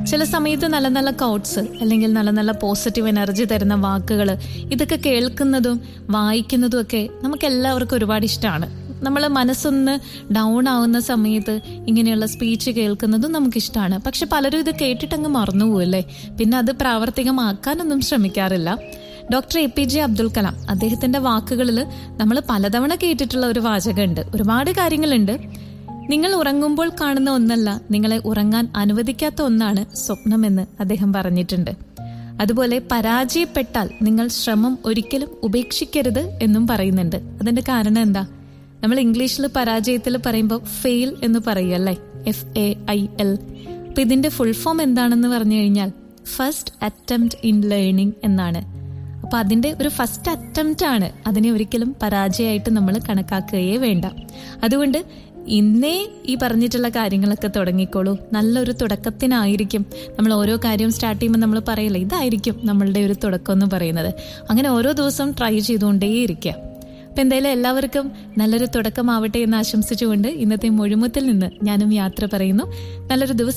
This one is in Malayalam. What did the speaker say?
ചില സമയത്ത് നല്ല നല്ല കോട്ട്സ് അല്ലെങ്കിൽ നല്ല നല്ല പോസിറ്റീവ് എനർജി തരുന്ന വാക്കുകൾ ഇതൊക്കെ കേൾക്കുന്നതും വായിക്കുന്നതും ഒക്കെ നമുക്ക് എല്ലാവർക്കും ഒരുപാട് ഇഷ്ടമാണ് നമ്മൾ മനസ്സൊന്ന് ഡൗൺ ആവുന്ന സമയത്ത് ഇങ്ങനെയുള്ള സ്പീച്ച് കേൾക്കുന്നതും നമുക്കിഷ്ടമാണ് പക്ഷെ പലരും ഇത് കേട്ടിട്ടങ്ങ് മറന്നുപോകല്ലേ പിന്നെ അത് പ്രാവർത്തികമാക്കാനൊന്നും ശ്രമിക്കാറില്ല doctor A P J Abdul Kalam അദ്ദേഹത്തിന്റെ വാക്കുകളിൽ നമ്മൾ പലതവണ കേട്ടിട്ടുള്ള ഒരു വാചകമുണ്ട് ഒരുപാട് കാര്യങ്ങളുണ്ട് നിങ്ങൾ ഉറങ്ങുമ്പോൾ കാണുന്ന ഒന്നല്ല നിങ്ങളെ ഉറങ്ങാൻ അനുവദിക്കാത്ത ഒന്നാണ് സ്വപ്നമെന്ന് അദ്ദേഹം പറഞ്ഞിട്ടുണ്ട് അതുപോലെ പരാജയപ്പെട്ടാൽ നിങ്ങൾ ശ്രമം ഒരിക്കലും ഉപേക്ഷിക്കരുത് എന്നും പറയുന്നുണ്ട് അതിന്റെ കാരണം എന്താ നമ്മൾ ഇംഗ്ലീഷിൽ പരാജയത്തിൽ പറയുമ്പോൾ ഫെയിൽ എന്ന് പറയുമല്ലേ എഫ് എ ഐ എൽ അപ്പൊ ഇതിന്റെ ഫുൾ ഫോം എന്താണെന്ന് പറഞ്ഞു കഴിഞ്ഞാൽ ഫസ്റ്റ് അറ്റംപ്റ്റ് ഇൻ ലേണിംഗ് എന്നാണ് അപ്പൊ അതിന്റെ ഒരു ഫസ്റ്റ് അറ്റംപ്റ്റ് ആണ് അതിനെ ഒരിക്കലും പരാജയമായിട്ട് നമ്മൾ കണക്കാക്കുകയേ വേണ്ട അതുകൊണ്ട് ഇന്നേ ഈ പറഞ്ഞിട്ടുള്ള കാര്യങ്ങളൊക്കെ തുടങ്ങിക്കോളൂ നല്ലൊരു തുടക്കത്തിനായിരിക്കും നമ്മൾ ഓരോ കാര്യം സ്റ്റാർട്ട് ചെയ്യുമ്പോൾ നമ്മൾ പറയില്ല ഇതായിരിക്കും നമ്മളുടെ ഒരു തുടക്കം എന്ന് പറയുന്നത് അങ്ങനെ ഓരോ ദിവസം ട്രൈ ചെയ്തുകൊണ്ടേയിരിക്കുക അപ്പൊ എന്തായാലും എല്ലാവർക്കും നല്ലൊരു തുടക്കമാവട്ടെ എന്ന് ആശംസിച്ചുകൊണ്ട് ഇന്നത്തെ മുഴുമുത്തിൽ നിന്ന് ഞാനും യാത്ര പറയുന്നു നല്ലൊരു ദിവസം